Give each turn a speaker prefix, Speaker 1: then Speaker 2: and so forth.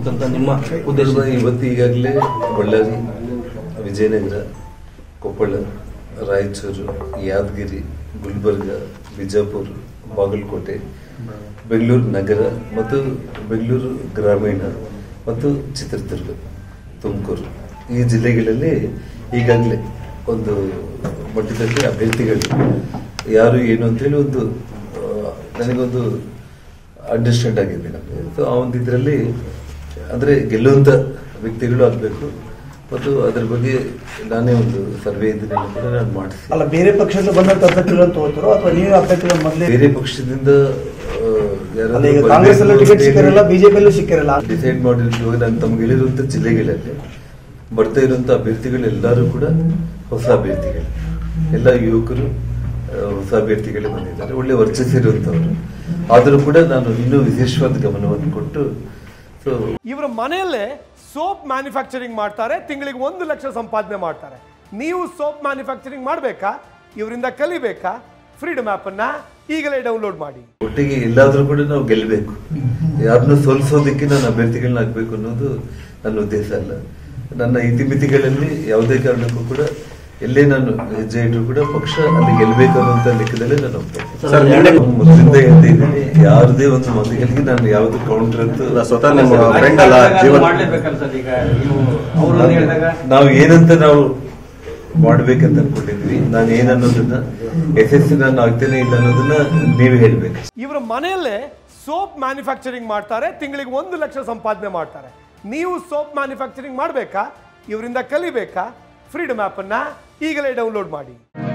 Speaker 1: ಮಾಡ್ಬೇಕಂತ ನಿಮ್ಮ ಉದ್ದೇಶ
Speaker 2: ಉದ್ದೇಶ ಇವತ್ತು ಈಗಾಗಲೇ ಬಳ್ಳಾರಿ ವಿಜಯನಗರ ಕೊಪ್ಪಳ ರಾಯಚೂರು ಯಾದಗಿರಿ ಗುಲ್ಬರ್ಗ ಬಿಜಾಪುರ ಬಾಗಲಕೋಟೆ ಬೆಂಗಳೂರು ನಗರ ಮತ್ತು ಬೆಂಗಳೂರು ಗ್ರಾಮೀಣ ಮತ್ತು ಚಿತ್ರದುರ್ಗ ತುಮಕೂರು ಈ ಜಿಲ್ಲೆಗಳಲ್ಲಿ ಈಗಾಗಲೇ ಒಂದು ಮಟ್ಟದಲ್ಲಿ ಅಭ್ಯರ್ಥಿಗಳು ಯಾರು ಏನು ಅಂತೇಳಿ ಒಂದು ಆ, ನನಗೊಂದು ಅಂಡರ್ಸ್ಟ್ಯಾಂಡ್ ಆಗಿದೆ ನಮಗೆ ಸೊ ಆ ಒಂದು ಇದರಲ್ಲಿ ಅಂದರೆ ಗೆಲ್ಲುವಂಥ ವ್ಯಕ್ತಿಗಳು ಆಗಬೇಕು ಮತ್ತು ಅದರ ಬಗ್ಗೆ ನಾನೇ ಒಂದು ಸರ್ವೆ ಇದನ್ನೆಲ್ಲ ಕೂಡ ನಾನು ಮಾಡಿಸಿ
Speaker 3: ಅಲ್ಲ ಬೇರೆ ಪಕ್ಷದಿಂದ ಬಂದಂತ ಅಭ್ಯರ್ಥಿಗಳನ್ನು ತಗೋತಾರೋ ಅಥವಾ ನೀವೇ ಅಭ್ಯರ್ಥಿಗಳು ಮೊದಲೇ
Speaker 2: ಬೇರೆ ಪಕ್ಷದಿಂದ ಆ, ಯಾರಾದ್ರೂ
Speaker 3: ಅಲ್ಲ ಈಗ ಕಾಂಗ್ರೆಸ್ ಅಲ್ಲೂ ಟಿಕೆಟ್ ಸಿಕ್ಕಿರಲ್ಲ ಬಿಜೆಪಿಯಲ್ಲೂ ಸಿಕ್ಕಿರಲ್ಲ
Speaker 2: ಡಿಸೈಡ್ ಮಾಡಿರುವ ನಾನು ತಮ್ಗೆ ಹೇಳಿರುವಂಥ ಜಿಲ್ಲೆಗಳಲ್ಲಿ ಬರ್ತಾ ಇರುವಂಥ ಅಭ್ಯರ್ಥಿಗಳು ಎಲ್ಲರೂ ಕೂಡ ಹೊಸ ಅಭ್ಯರ್ಥಿಗಳು ಎಲ್ಲ ಯುವಕರು ಆ, ಹೊಸ ಅಭ್ಯರ್ಥಿಗಳೇ ಬಂದಿದ್ದಾರೆ ಒಳ್ಳೆ ವರ್ಚಸ್ಸಿರುವಂಥವ್ರು ಆದರೂ ಕೂಡ ನಾನು ಇನ್ನೂ ವಿಶೇಷವಾದ ಗಮನವನ್ನು ಕೊಟ್ಟು ಸೊ
Speaker 4: ಇವರ ಮನೆಯಲ್ಲೇ ಸೋಪ್ ಮ್ಯಾನುಫ್ಯಾಕ್ಚರಿಂಗ್ ಮಾಡ್ತಾರೆ ತಿಂಗಳಿಗೆ ಒಂದು ಲಕ್ಷ ಸಂಪಾದನೆ ಮಾಡ್ತಾರೆ ನೀವು ಸೋಪ್ ಮ್ಯಾನುಫ್ಯಾಕ್ಚರಿಂಗ್ ಮಾಡಬೇಕಾ ಇವರಿಂದ ಕಲಿಬೇಕಾ ಫ್ರೀಡಮ್ ಅನ್ನ ಈಗಲೇ ಡೌನ್ಲೋಡ್ ಮಾಡಿ
Speaker 2: ಒಟ್ಟಿಗೆ ಎಲ್ಲಾದ್ರೂ ಕೂಡ ನಾವು ಗೆಲ್ಲಬೇಕು ಯಾರನ್ನೂ ಸೋಲಿಸೋದಕ್ಕೆ ನಾನು ಅಭ್ಯರ್ಥಿಗಳನ್ನ ಆಗ್ಬೇಕು ಅನ್ನೋದು ನನ್ನ ಉದ್ದೇಶ ಅಲ್ಲ ನನ್ನ ಇತಿಮಿತಿಗಳಲ್ಲಿ ಯಾವುದೇ ಕಾರಣಕ್ಕೂ ಕೂಡ ಎಲ್ಲೇ ನಾನು ಹೆಜ್ಜೆ ಇಟ್ಟರು ಕೂಡ ಪಕ್ಷ ಅಲ್ಲಿ ಗೆಲ್ಲಬೇಕು ಅನ್ನೋಂಥ ಲೆಕ್ಕದಲ್ಲೇ ನಾನು
Speaker 1: ಸರ್,
Speaker 2: ಹೋಗ್ತೇನೆ ಮೊದಲಿಂದ ಹೇಳ್ತಾ ಇದ್ದೀನಿ ಯಾರದೇ ಒಂದು ಮತಗಳಿಗೆ ನಾನು ಯಾವ್ದು ಕೌಂಟರ್ ಅಂತ
Speaker 5: ಸ್ವತಃ ನಿಮ್ಮ ಫ್ರೆಂಡ್ ಅಲ್ಲ ಜೀವನ
Speaker 1: ಮಾಡ್ಲೇಬೇಕಲ್ಲ ಸರ್ ಈಗ ನೀವು ಅವರು ಅಂತ ಹೇಳಿದಾಗ
Speaker 2: ನಾವು ಏನಂತ ನಾವು ಮಾಡ್ಬೇಕಂತ ಅನ್ಕೊಂಡಿದ್ವಿ ನಾನು ಏನನ್ನೋದನ್ನ ಯಶಸ್ಸು ನಾನು ಆಗ್ತೇನೆ ಇಲ್ಲ ಅನ್ನೋದನ್ನ ನೀವೇ ಹೇಳ್ಬೇಕು
Speaker 4: ಇವರ ಮನೆಯಲ್ಲೇ ಸೋಪ್ ಮ್ಯಾನುಫ್ಯಾಕ್ಚರಿಂಗ್ ಮಾಡ್ತಾರೆ ತಿಂಗಳಿಗೆ ಒಂದು ಲಕ್ಷ ಸಂಪಾದನೆ ಮಾಡ್ತಾರೆ ನೀವು ಸೋಪ್ ಮ್ಯಾನುಫ್ಯಾಕ್ಚರಿಂಗ್ ಮಾಡಬೇಕಾ ಇವರಿಂದ ಕಲಿಬೇಕಾ ಫ್ರೀಡಮ್ ಅನ್ನ ಈಗಲೇ ಡೌನ್ಲೋಡ್ ಮಾಡಿ